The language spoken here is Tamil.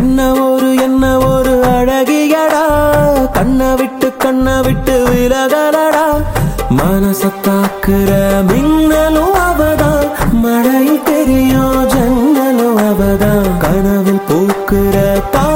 என்ன ஒரு என்ன ஒரு அழகியடா கண்ணை விட்டு கண்ணை விட்டு விலகலடா மனச தாக்குற மின்னலும் அவதான் மழையில் தெரியும் ஜன்னலும் அவதான் கனவில் பூக்குற தா